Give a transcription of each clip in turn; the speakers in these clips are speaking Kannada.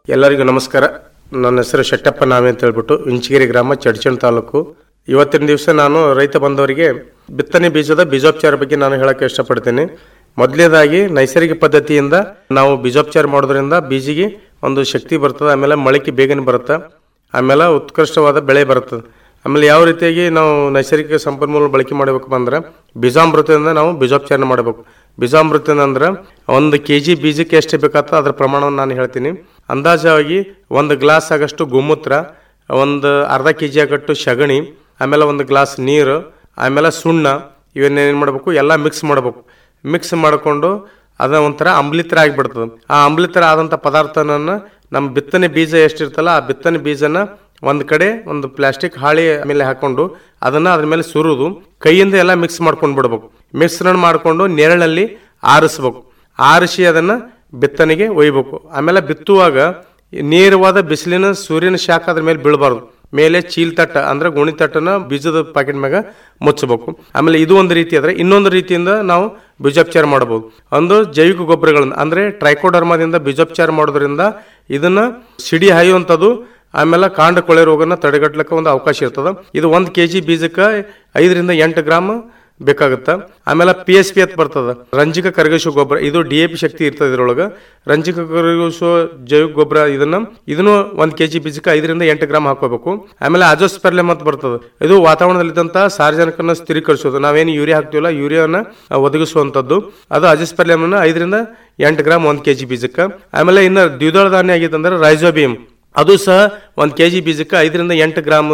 ಎಲ್ಲರಿಗೂ ನಮಸ್ಕಾರ ನನ್ನ ಹೆಸರು ಶೆಟ್ಟಪ್ಪ ನಾವೆ ಅಂತ ಹೇಳ್ಬಿಟ್ಟು ಇಂಚಗಿರಿ ಗ್ರಾಮ ಚಡ್ಚಣ್ ತಾಲೂಕು ಇವತ್ತಿನ ದಿವಸ ನಾನು ರೈತ ಬಂದವರಿಗೆ ಬಿತ್ತನೆ ಬೀಜದ ಬೀಜೋಪಚಾರ ಬಗ್ಗೆ ನಾನು ಹೇಳಕ್ಕೆ ಇಷ್ಟಪಡ್ತೀನಿ ಮೊದಲನೇದಾಗಿ ನೈಸರ್ಗಿಕ ಪದ್ಧತಿಯಿಂದ ನಾವು ಬೀಜೋಪಚಾರ ಮಾಡೋದ್ರಿಂದ ಬೀಜಿಗೆ ಒಂದು ಶಕ್ತಿ ಬರ್ತದೆ ಆಮೇಲೆ ಮೊಳಕೆ ಬೇಗನೆ ಬರುತ್ತೆ ಆಮೇಲೆ ಉತ್ಕೃಷ್ಟವಾದ ಬೆಳೆ ಬರ್ತದೆ ಆಮೇಲೆ ಯಾವ ರೀತಿಯಾಗಿ ನಾವು ನೈಸರ್ಗಿಕ ಸಂಪನ್ಮೂಲ ಬಳಕೆ ಮಾಡಬೇಕಪ್ಪ ಅಂದ್ರೆ ಬೀಜಾಮೃತದಿಂದ ನಾವು ಬೀಜೋಪಚಾರ ಮಾಡಬೇಕು ಬೀಜಾಮೃತ ಅಂದ್ರೆ ಒಂದು ಕೆ ಜಿ ಬೀಜಕ್ಕೆ ಎಷ್ಟು ಬೇಕಾಗ್ತದೆ ಅದರ ಪ್ರಮಾಣವನ್ನು ನಾನು ಹೇಳ್ತೀನಿ ಅಂದಾಜಾಗಿ ಒಂದು ಗ್ಲಾಸ್ ಆಗಷ್ಟು ಗೋಮೂತ್ರ ಒಂದು ಅರ್ಧ ಕೆ ಜಿ ಆಗಟ್ಟು ಸಗಣಿ ಆಮೇಲೆ ಒಂದು ಗ್ಲಾಸ್ ನೀರು ಆಮೇಲೆ ಸುಣ್ಣ ಇವನ್ನೇನು ಮಾಡಬೇಕು ಎಲ್ಲ ಮಿಕ್ಸ್ ಮಾಡಬೇಕು ಮಿಕ್ಸ್ ಮಾಡಿಕೊಂಡು ಅದ ಒಂಥರ ಅಂಬ್ಲಿತರ ಆಗಿಬಿಡ್ತದೆ ಆ ಅಂಬ್ಲಿತರ ಆದಂಥ ಪದಾರ್ಥನ ನಮ್ಮ ಬಿತ್ತನೆ ಬೀಜ ಎಷ್ಟಿರ್ತಲ್ಲ ಆ ಬಿತ್ತನೆ ಬೀಜನ ಒಂದು ಕಡೆ ಒಂದು ಪ್ಲಾಸ್ಟಿಕ್ ಹಾಳಿ ಮೇಲೆ ಹಾಕೊಂಡು ಅದನ್ನ ಅದ್ರ ಮೇಲೆ ಸುರುದು ಕೈಯಿಂದ ಎಲ್ಲ ಮಿಕ್ಸ್ ಮಾಡ್ಕೊಂಡು ಬಿಡ್ಬೇಕು ಮಿಶ್ರಣ ಮಾಡಿಕೊಂಡು ನೆರಳಲ್ಲಿ ಆರಿಸ್ಬೇಕು ಆರಿಸಿ ಅದನ್ನ ಬಿತ್ತನೆಗೆ ಒಯ್ಬೇಕು ಆಮೇಲೆ ಬಿತ್ತುವಾಗ ನೇರವಾದ ಬಿಸಿಲಿನ ಸೂರ್ಯನ ಶಾಖ ಅದ್ರ ಮೇಲೆ ಬೀಳಬಾರ್ದು ಮೇಲೆ ಚೀಲ್ ತಟ್ಟ ಅಂದ್ರೆ ಗೋಣಿ ತಟ್ಟನ ಬೀಜದ ಪ್ಯಾಕೆಟ್ ಮ್ಯಾಗ ಮುಚ್ಚಬೇಕು ಆಮೇಲೆ ಇದು ಒಂದು ರೀತಿ ಆದ್ರೆ ಇನ್ನೊಂದು ರೀತಿಯಿಂದ ನಾವು ಬೀಜೋಪಚಾರ ಮಾಡಬಹುದು ಒಂದು ಜೈವಿಕ ಗೊಬ್ಬರಗಳನ್ನ ಅಂದ್ರೆ ಟ್ರೈಕೋಡರ್ಮಾದಿಂದ ಬೀಜೋಪಚಾರ ಮಾಡೋದ್ರಿಂದ ಇದನ್ನ ಸಿಡಿ ಹಾಯುವಂಥದ್ದು ಆಮೇಲೆ ಕಾಂಡ ಕೊಳೆ ರೋಗನ ತಡೆಗಟ್ಟಲಿಕ್ಕೆ ಒಂದು ಅವಕಾಶ ಇರ್ತದೆ ಇದು ಒಂದು ಕೆ ಜಿ ಬೀಜಕ್ಕೆ ಐದರಿಂದ ಎಂಟು ಗ್ರಾಮ್ ಬೇಕಾಗುತ್ತೆ ಆಮೇಲೆ ಪಿ ಎಸ್ ಪಿ ಅಂತ ಬರ್ತದೆ ರಂಜಿಕ ಕರಗಿಸುವ ಗೊಬ್ಬರ ಇದು ಡಿ ಎ ಪಿ ಶಕ್ತಿ ಇರ್ತದೆ ಇದ್ರೊಳಗೆ ರಂಜಿಕ ಕರಗಿಸುವ ಜೈವಿಕ ಗೊಬ್ಬರ ಇದನ್ನ ಇದನ್ನು ಒಂದು ಕೆ ಜಿ ಬೀಜಕ್ಕೆ ಐದರಿಂದ ಎಂಟು ಗ್ರಾಮ್ ಹಾಕೋಬೇಕು ಆಮೇಲೆ ಅಜೋಸ್ಪೆರ್ಲೆಮ್ ಅಂತ ಬರ್ತದೆ ಇದು ವಾತಾವರಣದಲ್ಲಿದ್ದಂಥ ಸಾರ್ವಜನಿಕನ ಸ್ಥಿರೀಕರಿಸೋದು ನಾವೇನು ಯೂರಿಯಾ ಹಾಕ್ತೀವಲ್ಲ ಯೂರಿಯಾನ ಒದಗಿಸುವಂಥದ್ದು ಅದು ಅಜೋಸ್ಪೆರ್ಲೆಮ್ ಐದರಿಂದ ಎಂಟು ಗ್ರಾಮ್ ಒಂದು ಕೆ ಜಿ ಬೀಜಕ್ಕೆ ಆಮೇಲೆ ಇನ್ನು ದ್ವಿದಳ ಧಾನ್ಯ ಆಗಿತ್ತು ಅಂದ್ರೆ ರೈಸೋಬಿಯಂ ಅದು ಸಹ ಒಂದು ಕೆ ಜಿ ಬೀಜಕ್ಕೆ ಐದರಿಂದ ಎಂಟು ಗ್ರಾಮ್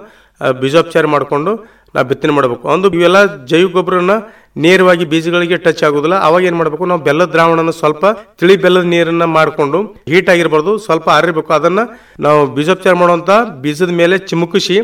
ಬೀಜೋಪಚಾರ ಮಾಡಿಕೊಂಡು ನಾವು ಬಿತ್ತನೆ ಮಾಡಬೇಕು ಒಂದು ಇವೆಲ್ಲ ಜೈವಿಕ ಗೊಬ್ಬರನ ನೇರವಾಗಿ ಬೀಜಗಳಿಗೆ ಟಚ್ ಆಗೋದಿಲ್ಲ ಅವಾಗ ಏನು ಮಾಡಬೇಕು ನಾವು ಬೆಲ್ಲದ ದ್ರಾವಣನ ಸ್ವಲ್ಪ ತಿಳಿ ಬೆಲ್ಲದ ನೀರನ್ನ ಮಾಡಿಕೊಂಡು ಹೀಟ್ ಆಗಿರ್ಬಾರ್ದು ಸ್ವಲ್ಪ ಆರಿರ್ಬೇಕು ಅದನ್ನ ನಾವು ಬೀಜೋಪಚಾರ ಮಾಡುವಂತ ಬೀಜದ ಮೇಲೆ ಚಿಮುಕಿಸಿ